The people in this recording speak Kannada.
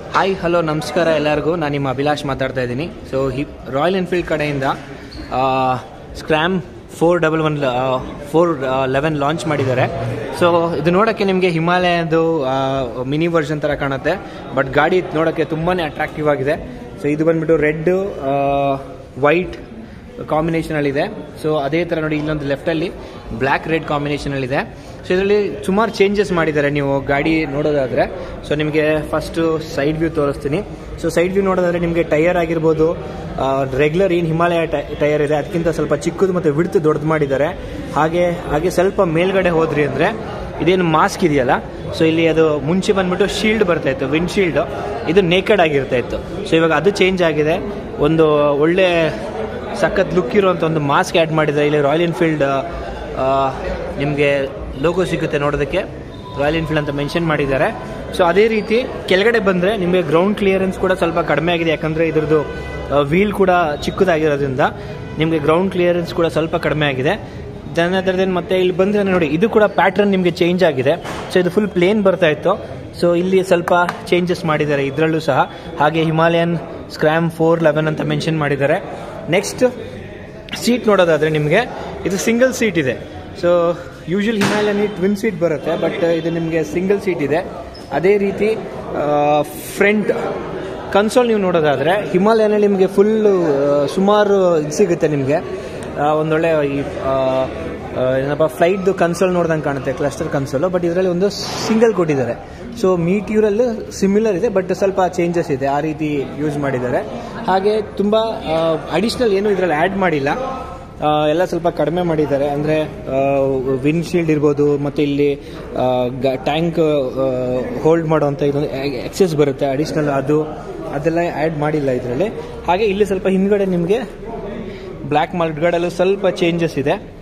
ಹಾಯ್ ಹಲೋ ನಮಸ್ಕಾರ ಎಲ್ಲರಿಗೂ ನಾನು ನಿಮ್ಮ ಅಭಿಲಾಷ್ ಮಾತಾಡ್ತಾ ಇದ್ದೀನಿ ಸೊ ಹಿ ರಾಯಲ್ ಎನ್ಫೀಲ್ಡ್ ಕಡೆಯಿಂದ Scram four double one four eleven launch ಮಾಡಿದ್ದಾರೆ ಸೊ ಇದು ನೋಡೋಕ್ಕೆ ನಿಮಗೆ ಹಿಮಾಲಯದು ಮಿನಿ ವರ್ಷನ್ ಥರ ಕಾಣುತ್ತೆ ಬಟ್ ಗಾಡಿ ನೋಡೋಕ್ಕೆ ತುಂಬಾ ಅಟ್ರಾಕ್ಟಿವ್ ಆಗಿದೆ ಸೊ ಇದು ಬಂದ್ಬಿಟ್ಟು ರೆಡ್ ವೈಟ್ ಕಾಂಬಿನೇಷನಲ್ಲಿದೆ ಸೊ ಅದೇ ಥರ ನೋಡಿ ಇಲ್ಲೊಂದು ಲೆಫ್ಟಲ್ಲಿ ಬ್ಲ್ಯಾಕ್ ರೆಡ್ ಕಾಂಬಿನೇಷನಲ್ಲಿದೆ ಸೊ ಇದರಲ್ಲಿ ಸುಮಾರು ಚೇಂಜಸ್ ಮಾಡಿದ್ದಾರೆ ನೀವು ಗಾಡಿ ನೋಡೋದಾದರೆ ಸೊ ನಿಮಗೆ ಫಸ್ಟು ಸೈಡ್ ವ್ಯೂ ತೋರಿಸ್ತೀನಿ ಸೊ ಸೈಡ್ ವ್ಯೂ ನೋಡೋದಾದರೆ ನಿಮಗೆ ಟೈರ್ ಆಗಿರ್ಬೋದು ರೆಗ್ಯುಲರ್ ಏನು ಹಿಮಾಲಯ ಟೈರ್ ಇದೆ ಅದಕ್ಕಿಂತ ಸ್ವಲ್ಪ ಚಿಕ್ಕದು ಮತ್ತು ವಿಡ್ತ್ ದೊಡ್ಡದು ಮಾಡಿದ್ದಾರೆ ಹಾಗೆ ಹಾಗೆ ಸ್ವಲ್ಪ ಮೇಲ್ಗಡೆ ಹೋದ್ರಿ ಅಂದರೆ ಇದೇನು ಮಾಸ್ಕ್ ಇದೆಯಲ್ಲ ಸೊ ಇಲ್ಲಿ ಅದು ಮುಂಚೆ ಬಂದ್ಬಿಟ್ಟು ಶೀಲ್ಡ್ ಬರ್ತಾ ಇತ್ತು ವಿಂಡ್ ಶೀಲ್ಡ್ ಇದು ನೇಕೆಡ್ ಆಗಿರ್ತಾ ಇತ್ತು ಸೊ ಇವಾಗ ಅದು ಚೇಂಜ್ ಆಗಿದೆ ಒಂದು ಒಳ್ಳೆ ಸಖತ್ ಲುಕ್ ಇರುವಂಥ ಒಂದು ಮಾಸ್ಕ್ ಆ್ಯಡ್ ಮಾಡಿದ್ದಾರೆ ಇಲ್ಲಿ ರಾಯಲ್ ಎನ್ಫೀಲ್ಡ್ ನಿಮಗೆ ಲೋಗೋ ಸಿಗುತ್ತೆ ನೋಡೋದಕ್ಕೆ ರಾಯಲ್ ಎನ್ಫೀಲ್ಡ್ ಅಂತ ಮೆನ್ಷನ್ ಮಾಡಿದ್ದಾರೆ ಸೊ ಅದೇ ರೀತಿ ಕೆಳಗಡೆ ಬಂದರೆ ನಿಮಗೆ ಗ್ರೌಂಡ್ ಕ್ಲಿಯರೆನ್ಸ್ ಕೂಡ ಸ್ವಲ್ಪ ಕಡಿಮೆ ಆಗಿದೆ ಯಾಕಂದರೆ ಇದ್ರದ್ದು ವೀಲ್ ಕೂಡ ಚಿಕ್ಕದಾಗಿರೋದ್ರಿಂದ ನಿಮಗೆ ಗ್ರೌಂಡ್ ಕ್ಲಿಯರೆನ್ಸ್ ಕೂಡ ಸ್ವಲ್ಪ ಕಡಿಮೆ ಆಗಿದೆ ದೆನ್ ಅದರ್ ದೆನ್ ಮತ್ತೆ ಇಲ್ಲಿ ಬಂದರೆ ನೋಡಿ ಇದು ಕೂಡ ಪ್ಯಾಟ್ರನ್ ನಿಮಗೆ ಚೇಂಜ್ ಆಗಿದೆ ಸೊ ಇದು ಫುಲ್ ಪ್ಲೇನ್ ಬರ್ತಾ ಇತ್ತು ಸೊ ಇಲ್ಲಿ ಸ್ವಲ್ಪ ಚೇಂಜಸ್ ಮಾಡಿದ್ದಾರೆ ಇದರಲ್ಲೂ ಸಹ ಹಾಗೆ ಹಿಮಾಲಯನ್ ಸ್ಕ್ರ್ಯಾಮ್ ಫೋರ್ ಲೆವೆನ್ ಅಂತ ಮೆನ್ಷನ್ ಮಾಡಿದ್ದಾರೆ ನೆಕ್ಸ್ಟ್ ಸೀಟ್ ನೋಡೋದಾದರೆ ನಿಮಗೆ ಇದು ಸಿಂಗಲ್ ಸೀಟ್ ಇದೆ so usual Himalayan twin seat ಬರುತ್ತೆ ಬಟ್ ಇದು ನಿಮಗೆ ಸಿಂಗಲ್ ಸೀಟ್ ಇದೆ ಅದೇ ರೀತಿ ಫ್ರಂಟ್ ಕನ್ಸೋಲ್ ನೀವು ನೋಡೋದಾದರೆ ಹಿಮಾಲಯನಲ್ಲಿ ನಿಮಗೆ ಫುಲ್ಲು ಸುಮಾರು ಇದು ಸಿಗುತ್ತೆ ನಿಮಗೆ ಒಂದೊಳ್ಳೆ ಈ ಏನಪ್ಪ ಫ್ಲೈಟ್ದು ಕನ್ಸೋಲ್ ನೋಡ್ದಂಗೆ ಕಾಣುತ್ತೆ ಕ್ಲಸ್ಟರ್ ಕನ್ಸೋಲು ಬಟ್ ಇದರಲ್ಲಿ ಒಂದು ಸಿಂಗಲ್ ಕೊಟ್ಟಿದ್ದಾರೆ ಸೊ ಮೀಟ್ಯೂರಲ್ಲೂ ಸಿಮಿಲರ್ ಇದೆ ಬಟ್ ಸ್ವಲ್ಪ ಚೇಂಜಸ್ ಇದೆ ಆ ರೀತಿ ಯೂಸ್ ಮಾಡಿದ್ದಾರೆ ಹಾಗೆ ತುಂಬ ಅಡಿಷ್ನಲ್ ಏನು ಇದರಲ್ಲಿ ಆ್ಯಡ್ ಮಾಡಿಲ್ಲ ಎಲ್ಲ ಸ್ವಲ್ಪ ಕಡಿಮೆ ಮಾಡಿದ್ದಾರೆ ಅಂದರೆ ವಿಂಡ್ ಶೀಲ್ಡ್ ಇರ್ಬೋದು ಮತ್ತು ಇಲ್ಲಿ ಟ್ಯಾಂಕ್ ಹೋಲ್ಡ್ ಮಾಡುವಂಥ ಇದೊಂದು ಎಕ್ಸೆಸ್ ಬರುತ್ತೆ ಅಡಿಷ್ನಲ್ ಅದು ಅದೆಲ್ಲ ಆ್ಯಡ್ ಮಾಡಿಲ್ಲ ಇದರಲ್ಲಿ ಹಾಗೆ ಇಲ್ಲಿ ಸ್ವಲ್ಪ ಹಿಂದ್ಗಡೆ ನಿಮಗೆ ಬ್ಲ್ಯಾಕ್ ಮಾರ್ಕ್ಗಡಲ್ಲೂ ಸ್ವಲ್ಪ ಚೇಂಜಸ್ ಇದೆ